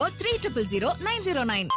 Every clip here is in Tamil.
three triple zero nine zero nine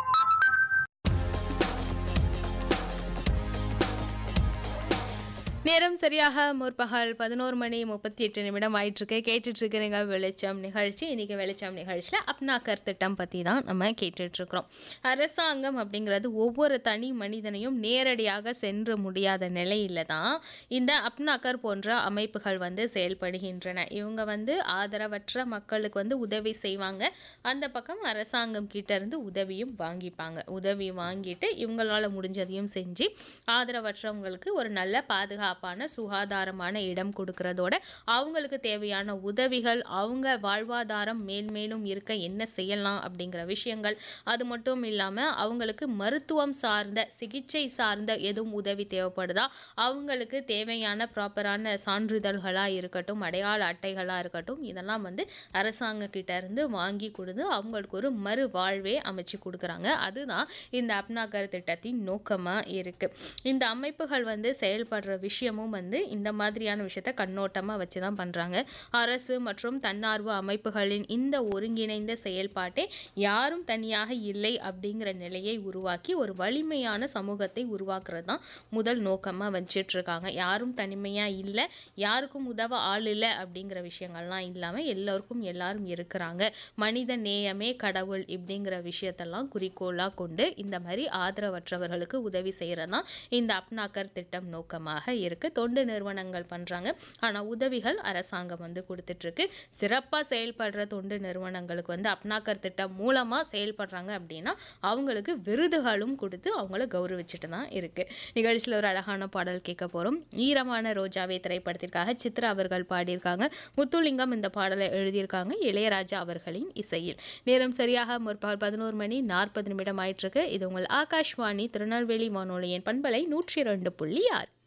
நேரம் சரியாக முற்பகல் பதினோரு மணி முப்பத்தி எட்டு நிமிடம் ஆயிட்டிருக்கு கேட்டுட்டு இருக்கிறீங்க வெளிச்சம் நிகழ்ச்சி இன்னைக்கு வெளிச்சம் நிகழ்ச்சியில் அப்னாக்கர் திட்டம் பற்றி தான் நம்ம கேட்டுட்டு இருக்கிறோம் அரசாங்கம் அப்படிங்கிறது ஒவ்வொரு தனி மனிதனையும் நேரடியாக சென்று முடியாத நிலையில தான் இந்த அப்னாக்கர் போன்ற அமைப்புகள் வந்து செயல்படுகின்றன இவங்க வந்து ஆதரவற்ற மக்களுக்கு வந்து உதவி செய்வாங்க அந்த பக்கம் அரசாங்கம் கிட்ட இருந்து உதவியும் வாங்கிப்பாங்க உதவி வாங்கிட்டு இவங்களால முடிஞ்சதையும் செஞ்சு ஆதரவற்றவங்களுக்கு ஒரு நல்ல பாதுகாப்பான சுகாதாரமான இடம் கொடுக்கறதோட அவங்களுக்கு தேவையான உதவிகள் அவங்க வாழ்வாதாரம் மேல்மேலும் இருக்க என்ன செய்யலாம் அப்படிங்கிற விஷயங்கள் அது மட்டும் இல்லாமல் அவங்களுக்கு மருத்துவம் சார்ந்த சிகிச்சை சார்ந்த எதுவும் உதவி தேவைப்படுதா அவங்களுக்கு தேவையான ப்ராப்பரான சான்றிதழ்களாக இருக்கட்டும் அடையாள அட்டைகளாக இருக்கட்டும் இதெல்லாம் வந்து அரசாங்க கிட்ட இருந்து வாங்கி கொடுத்து அவங்களுக்கு ஒரு மறு வாழ்வே அமைச்சு கொடுக்குறாங்க அதுதான் இந்த அப்னாகர் திட்டத்தின் நோக்கமாக இருக்குது இந்த அமைப்புகள் வந்து செயல்படுற விஷயமும் வந்து இந்த மாதிரியான விஷயத்த கண்ணோட்டமாக வச்சு தான் பண்ணுறாங்க அரசு மற்றும் தன்னார்வ அமைப்புகளின் இந்த ஒருங்கிணைந்த செயல்பாட்டே யாரும் தனியாக இல்லை அப்படிங்கிற நிலையை உருவாக்கி ஒரு வலிமையான சமூகத்தை உருவாக்குறது தான் முதல் நோக்கமாக வச்சிட்டு இருக்காங்க யாரும் தனிமையாக இல்லை யாருக்கும் உதவ ஆள் இல்லை அப்படிங்கிற விஷயங்கள்லாம் இல்லாமல் எல்லோருக்கும் எல்லாரும் இருக்கிறாங்க மனித நேயமே கடவுள் இப்படிங்கிற விஷயத்தெல்லாம் குறிக்கோளாக கொண்டு இந்த மாதிரி ஆதரவற்றவர்களுக்கு உதவி செய்கிறது தான் இந்த அப்னாக்கர் திட்டம் நோக்கமாக இருக்குது தொண்டு நிறுவனங்கள் பண்ணுறாங்க ஆனால் உதவிகள் அரசாங்கம் வந்து கொடுத்துட்ருக்கு சிறப்பாக செயல்படுற தொண்டு நிறுவனங்களுக்கு வந்து அப்னாக்கர் திட்டம் மூலமாக செயல்படுறாங்க அப்படின்னா அவங்களுக்கு விருதுகளும் கொடுத்து அவங்கள கௌரவிச்சுட்டு தான் இருக்குது நிகழ்ச்சியில் ஒரு அழகான பாடல் கேட்க போகிறோம் ஈரமான ரோஜாவே திரைப்படத்திற்காக சித்ரா அவர்கள் பாடியிருக்காங்க முத்துலிங்கம் இந்த பாடலை எழுதியிருக்காங்க இளையராஜா அவர்களின் இசையில் நேரம் சரியாக முற்பகல் பதினோரு மணி நாற்பது நிமிடம் ஆயிட்டிருக்கு இது உங்கள் ஆகாஷ்வாணி திருநெல்வேலி வானொலியின் பண்பலை நூற்றி ரெண்டு புள்ளி ஆறு